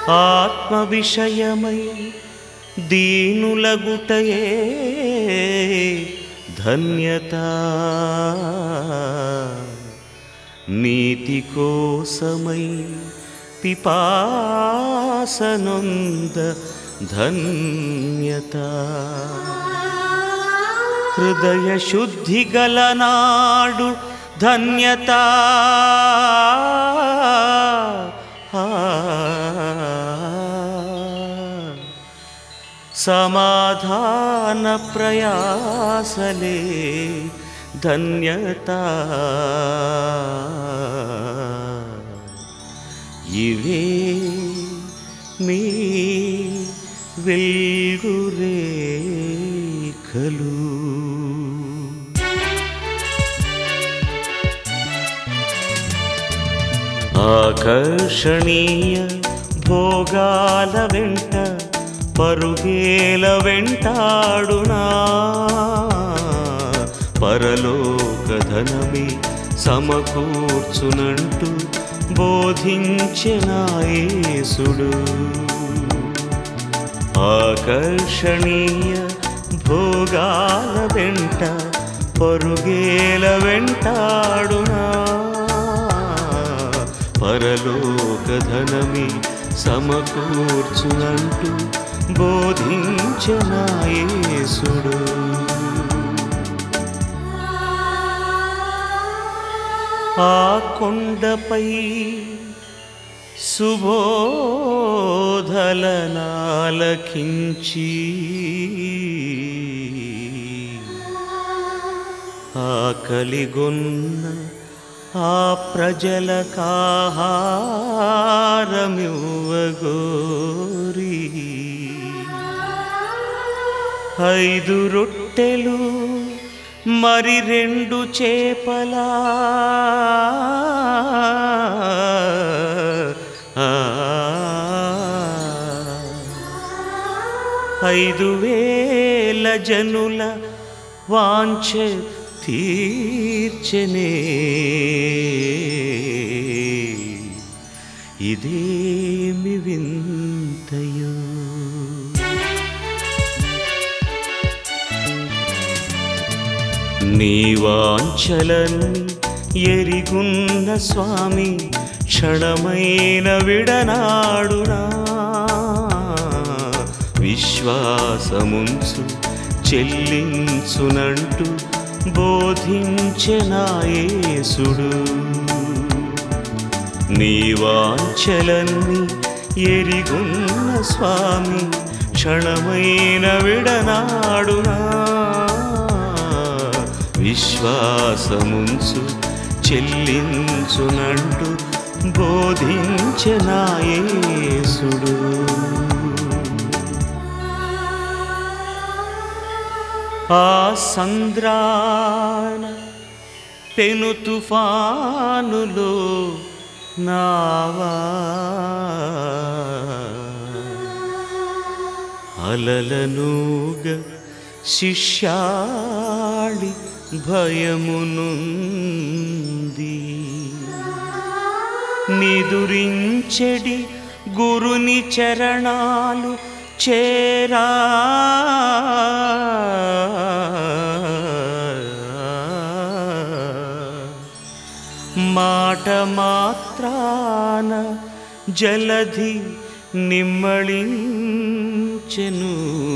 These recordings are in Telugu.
ఆత్మ విషయమై దీనులగుటయే ధన్యత నీతి కోసమై పిపాసనొంద ధన్యత హృదయ శుద్ధి గలనాడు ధన్యత ఆ. సమాధాన ప్రయాసలే ధన్యత ఇవే మీ వెల్గురేఖలు ఆకర్షణీయ భోగాల వెంట పరుగేల వెంటాడునా పరలోక ధనమే సమకూర్చునంటూ బోధించెనాయేసుడు ఆకర్షణీయ భోగాల వెంట పరుగేల వెంటాడునా పరలోక ధనమి సమకూర్చునంటూ బోధించనాయేసుడు ఆ కొండపై సుబోధలనాలకించి ఆకలిగొన్న ఆ ప్రజలకాహారమివ్వగోరి ఐదు రొట్టెలు మరి రెండు చేపలా ఐదు వేల జనుల వాంఛ తీర్చనే ఇదేమి వింతయో నీ వాంఛలన్నీ ఎరిగున్న స్వామి క్షణమైన విడనాడునా విశ్వాసముంచు చెల్లించునంటూ బోధించెనాయేసుడు నీ వాంఛలన్నీ ఎరిగున్న స్వామి క్షణమైన విడనాడునా విశ్వాసముంచు చెల్లించునంటూ బోధించనాయేసుడు ఆ సంద్రాన పెను తుఫానులో నావా అలలనుగ శిష్యాళి భయమునుంది నిదురించెడి గురుని చరణాలు చేరా మాట మాత్రాన జలధి నిమ్మళించెను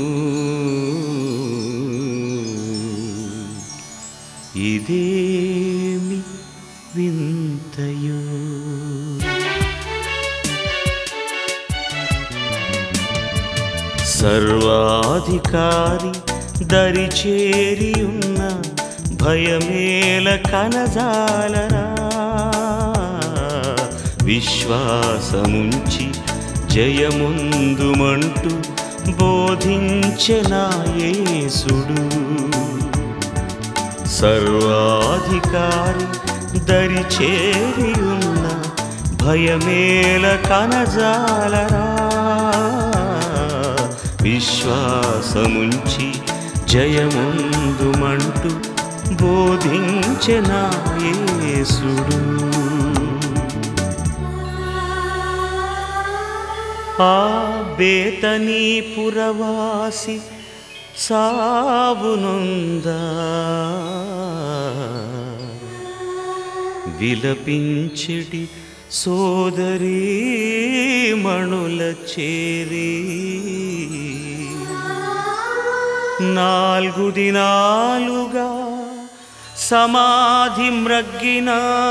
ఇదేమి వింతయో సర్వాధికారి దరిచేరి ఉన్న భయమేల కనజాలరా విశ్వాసముంచి జయముందుమంటూ బోధించనాయేసుడు సర్వాధికారి దరి చేరి ఉన్న భయమేల కనజాలరా విశ్వాసముంచి జయముందుమంటూ బోధించనాయేసుడు ఆ బేతనీ పురవాసి సావునుందా విలపించెడి సోదరీ మణుల చేరి నాలుగు దినాలుగా సమాధి మ్రగ్గిన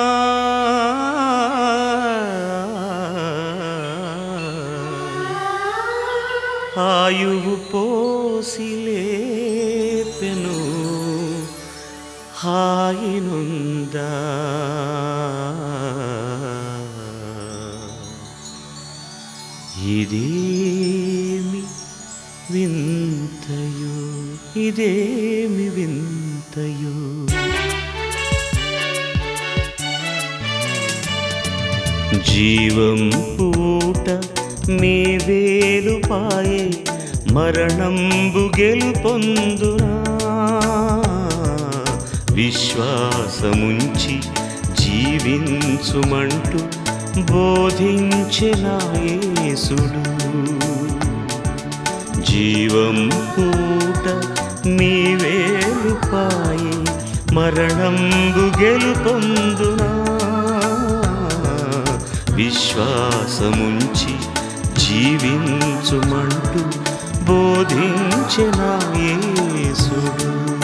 ఆయువు పోసి లేపెను హాయినుందా ఇదేమి వింతయో ఇదేమి వింతయో జీవం పూట మీ వేలు పాయే మరణంబు గెలుపొందునా విశ్వాసముంచి జీవించుమంటూ బోధించిన యేసుడు జీవం పూట మీ వేలు పాయే మరణంబు గెలుపొందునా విశ్వాసముంచి జీవించుమంటూ బోధించిన యేసుడు